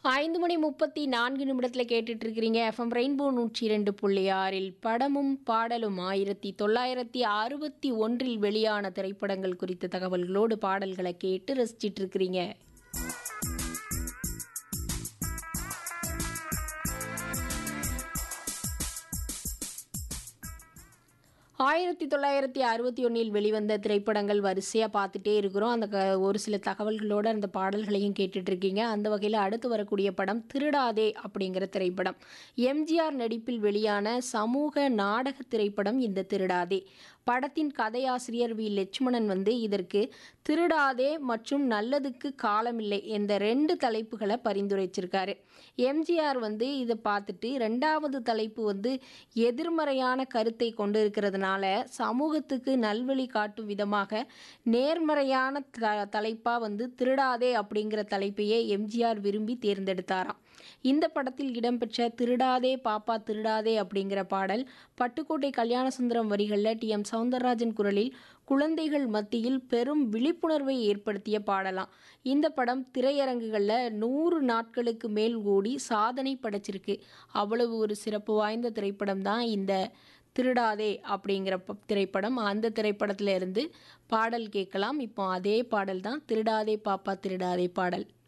ஐந்து மணி முப்பத்தி நான்கு நிமிடத்தில் கேட்டுட்டு இருக்கிறீங்க எஃப்எம் ரெயின்போ நூற்றி ரெண்டு புள்ளி ஆறில் படமும் பாடலும் ஆயிரத்தி தொள்ளாயிரத்தி அறுபத்தி ஒன்றில் வெளியான திரைப்படங்கள் குறித்த தகவல்களோடு பாடல்களை கேட்டு ரசிச்சிட்டு இருக்கிறீங்க ஆயிரத்தி தொள்ளாயிரத்தி அறுபத்தி ஒன்றில் வெளிவந்த திரைப்படங்கள் வரிசையாக பார்த்துட்டே இருக்கிறோம் அந்த க ஒரு சில தகவல்களோடு அந்த பாடல்களையும் கேட்டுட்டு இருக்கீங்க அந்த வகையில் அடுத்து வரக்கூடிய படம் திருடாதே அப்படிங்கிற திரைப்படம் எம்ஜிஆர் நடிப்பில் வெளியான சமூக நாடக திரைப்படம் இந்த திருடாதே படத்தின் கதையாசிரியர் வி லட்சுமணன் வந்து இதற்கு திருடாதே மற்றும் நல்லதுக்கு காலமில்லை என்ற ரெண்டு தலைப்புகளை பரிந்துரைச்சிருக்காரு எம்ஜிஆர் வந்து இதை பார்த்துட்டு ரெண்டாவது தலைப்பு வந்து எதிர்மறையான கருத்தை கொண்டு இருக்கிறதுனால சமூகத்துக்கு நல்வழி காட்டும் விதமாக நேர்மறையான த தலைப்பாக வந்து திருடாதே அப்படிங்கிற தலைப்பையே எம்ஜிஆர் விரும்பி தேர்ந்தெடுத்தாராம் இந்த படத்தில் இடம்பெற்ற திருடாதே பாப்பா திருடாதே அப்படிங்கிற பாடல் பட்டுக்கோட்டை கல்யாணசுந்தரம் வரிகளில் டி எம் சவுந்தரராஜன் குரலில் குழந்தைகள் மத்தியில் பெரும் விழிப்புணர்வை ஏற்படுத்திய பாடலாம் இந்த படம் திரையரங்குகளில் நூறு நாட்களுக்கு மேல் ஓடி சாதனை படைச்சிருக்கு அவ்வளவு ஒரு சிறப்பு வாய்ந்த திரைப்படம் தான் இந்த திருடாதே அப்படிங்கிற ப- திரைப்படம் அந்த திரைப்படத்துல இருந்து பாடல் கேட்கலாம் இப்போ அதே பாடல் தான் திருடாதே பாப்பா திருடாதே பாடல்